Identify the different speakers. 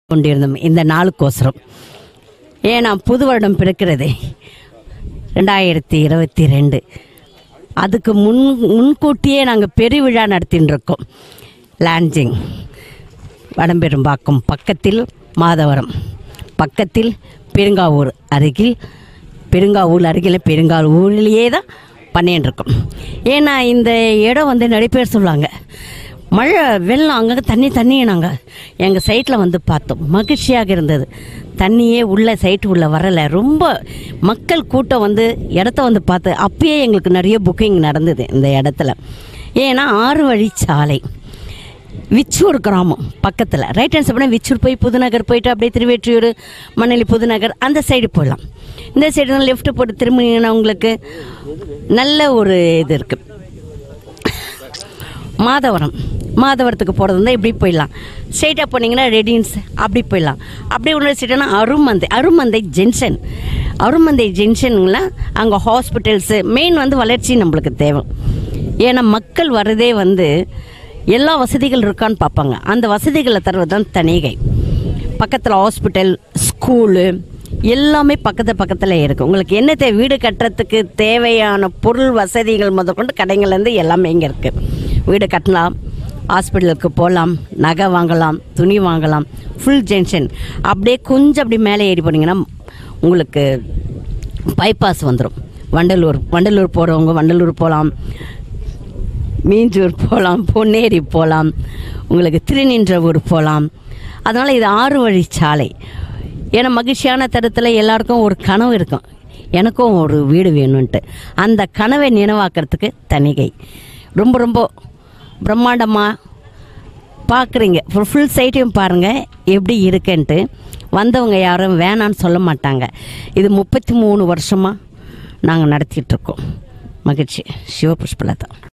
Speaker 1: கொண்டிருந்தோம் இந்த நாளுக்கோசரம் ஏன்னா புது வருடம் பிறக்கிறது ரெண்டாயிரத்தி இருபத்தி ரெண்டு அதுக்கு முன் முன்கூட்டியே நாங்கள் பெருவிழா நடத்தின்னு இருக்கோம் லான்ஜிங் வடம்பெரும்பாக்கம் பக்கத்தில் மாதவரம் பக்கத்தில் பெருங்காவூர் அருகில் பெருங்காவூர் அருகில் பெருங்காவூர்லேயே தான் பண்ணின்னு இருக்கோம் ஏன்னா இந்த இடம் வந்து நிறைய பேர் சொல்லுவாங்க மழை வெள்ளம் அங்கே தண்ணி தண்ணி நாங்கள் எங்கள் சைட்டில் வந்து பார்த்தோம் மகிழ்ச்சியாக இருந்தது தண்ணியே உள்ள சைட்டு உள்ள வரலை ரொம்ப மக்கள் கூட்டம் வந்து இடத்த வந்து பார்த்து அப்பயே எங்களுக்கு நிறைய புக்கிங் நடந்தது இந்த இடத்துல ஏன்னா ஆறு வழி சாலை விச்சூர் கிராமம் பக்கத்தில் ரைட் ஹேண்ட் சைடு விச்சூர் போய் புதுநகர் போயிட்டு அப்படியே திருவேற்றியூர் மணலி புதுநகர் அந்த சைடு போயிடலாம் இந்த சைடு தான் லெஃப்ட் போட்டு திரும்பினீங்கன்னா உங்களுக்கு நல்ல ஒரு இது இருக்குது மாதவரம் மாதவரத்துக்கு போகிறது இருந்தால் இப்படி போயிடலாம் ஸ்ட்ரெயிட்டாக போனீங்கன்னா ரெடின்ஸ் அப்படி போயிடலாம் அப்படியே உள்ள ஸ்ட்ரெயிட்டானா அருமந்தை அருமந்தை ஜென்ஷன் அருமந்தை ஜென்ஷனுங்களாம் அங்கே ஹாஸ்பிட்டல்ஸு மெயின் வந்து வளர்ச்சி நம்மளுக்கு தேவை ஏன்னா மக்கள் வரதே வந்து எல்லா வசதிகள் இருக்கான்னு பார்ப்பாங்க அந்த வசதிகளை தருவது தான் தனிகை பக்கத்தில் ஹாஸ்பிட்டல் ஸ்கூலு எல்லாமே பக்கத்து பக்கத்தில் இருக்குது உங்களுக்கு என்ன தேவை வீடு கட்டுறதுக்கு தேவையான பொருள் வசதிகள் முதற்கொண்டு கடைங்கள்லேருந்து எல்லாமே இங்கே இருக்குது வீடு கட்டலாம் ஹாஸ்பிட்டலுக்கு போகலாம் நகை வாங்கலாம் துணி வாங்கலாம் ஃபுல் ஜென்ஷன் அப்படியே கொஞ்சம் அப்படி மேலே ஏறி போனீங்கன்னா உங்களுக்கு பைபாஸ் வந்துடும் வண்டலூர் வண்டலூர் போகிறவங்க வண்டலூர் போகலாம் மீஞ்சூர் போகலாம் பொன்னேரி போகலாம் உங்களுக்கு திருநின்ற ஊர் போகலாம் அதனால் இது ஆறு வழி சாலை ஏன்னா மகிழ்ச்சியான தருத்தில் எல்லாருக்கும் ஒரு கனவு இருக்கும் எனக்கும் ஒரு வீடு வேணும்ன்ட்டு அந்த கனவை நினைவாக்கிறதுக்கு தணிகை ரொம்ப ரொம்ப பிரம்மாண்டமாக பார்க்குறீங்க ஃபுல் சைட்டையும் பாருங்கள் எப்படி இருக்குன்ட்டு வந்தவங்க யாரும் வேணான்னு சொல்ல மாட்டாங்க இது முப்பத்தி மூணு வருஷமாக நாங்கள் நடத்திட்டுருக்கோம் மகிழ்ச்சி சிவபுஷ்பலதா